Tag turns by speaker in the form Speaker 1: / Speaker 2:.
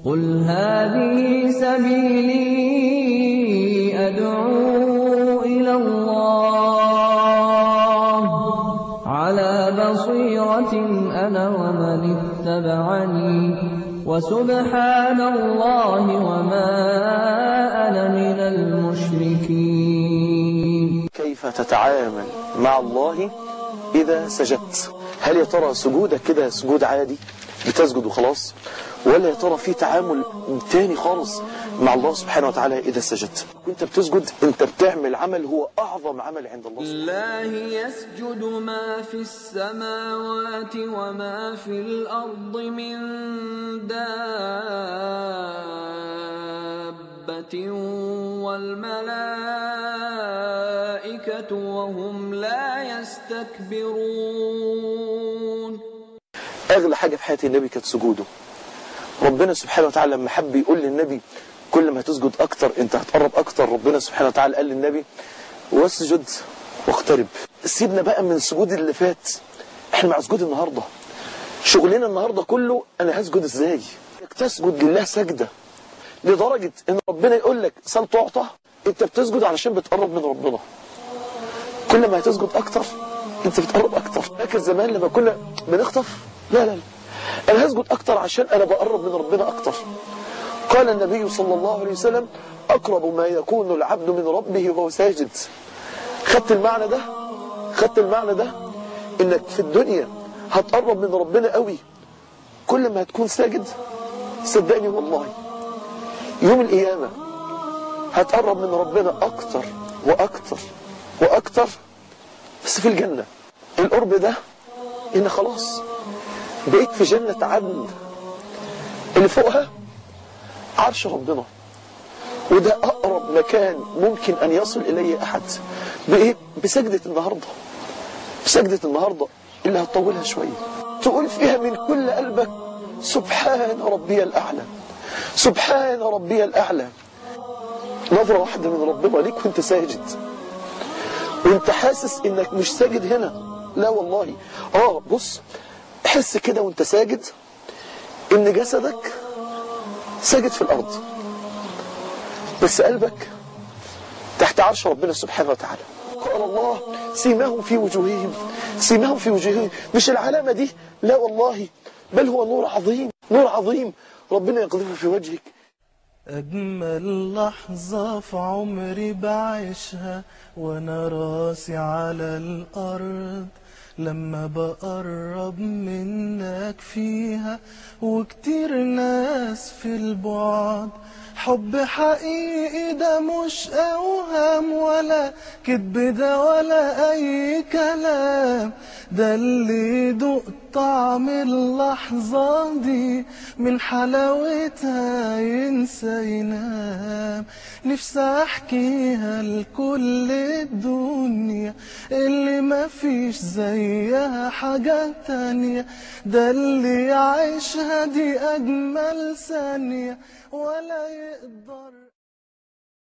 Speaker 1: قل هذه سبيلي أدعو إلى الله على بصيرة أنا ومن اتبعني وسبحان الله وما أنا من المشركين
Speaker 2: كيف تتعامل مع الله إذا سجدت هل يا ترى سجودك كده سجود عادي بتسجد وخلاص ولا يا ترى في تعامل تاني خالص مع الله سبحانه وتعالى إذا سجدت وانت بتسجد انت بتعمل عمل هو أعظم عمل عند الله
Speaker 1: لله يسجد ما في السماوات وما في الأرض من دابة والملائكة وهم لا يستكبرون
Speaker 2: أغلى حاجة في حياة النبي كانت سجوده ربنا سبحانه وتعالى لما حب يقول للنبي كل ما تسجد أكتر أنت هتقرب أكتر ربنا سبحانه وتعالى قال للنبي واسجد واقترب سيبنا بقى من السجود اللي فات احنا مع سجود النهاردة شغلنا النهاردة كله أنا هسجد إزاي تسجد لله سجدة لدرجة ان ربنا يقول لك سل تعطى انت بتسجد علشان بتقرب من ربنا كل ما هتسجد اكتر انت بتقرب اكتر فاكر زمان لما كنا بنخطف لا لا لا انا هسجد اكتر عشان انا بقرب من ربنا اكتر قال النبي صلى الله عليه وسلم اقرب ما يكون العبد من ربه وهو ساجد خدت المعنى ده خدت المعنى ده انك في الدنيا هتقرب من ربنا قوي كل ما هتكون ساجد صدقني والله يوم القيامة هتقرب من ربنا أكتر وأكتر وأكتر بس في الجنة القرب ده إن خلاص بقيت في جنة عدن اللي فوقها عرش ربنا وده أقرب مكان ممكن أن يصل إليه أحد بإيه؟ بسجدة النهاردة بسجدة النهاردة اللي هتطولها شوية تقول فيها من كل قلبك سبحان ربي الأعلى سبحان ربي الأعلى نظرة واحدة من ربنا ليك وانت ساجد وانت حاسس انك مش ساجد هنا لا والله اه بص حس كده وانت ساجد ان جسدك ساجد في الارض بس قلبك تحت عرش ربنا سبحانه وتعالى قال الله سيماهم في وجوههم سيماهم في وجوههم مش العلامة دي لا والله بل هو نور عظيم نور عظيم ربنا يقذفه في وجهك
Speaker 3: أجمل لحظة في عمري بعيشها وأنا راسي على الأرض لما بقرب منك فيها وكتير ناس في البعد حب حقيقي ده مش أوهام ولا كدب ده ولا أي كلام ده اللي دق طعم اللحظة دي من حلاوتها ينسى ينام نفسي أحكيها لكل الدنيا اللي ما فيش زيها حاجة تانية ده اللي يعيشها دي أجمل ثانية ولا يقدر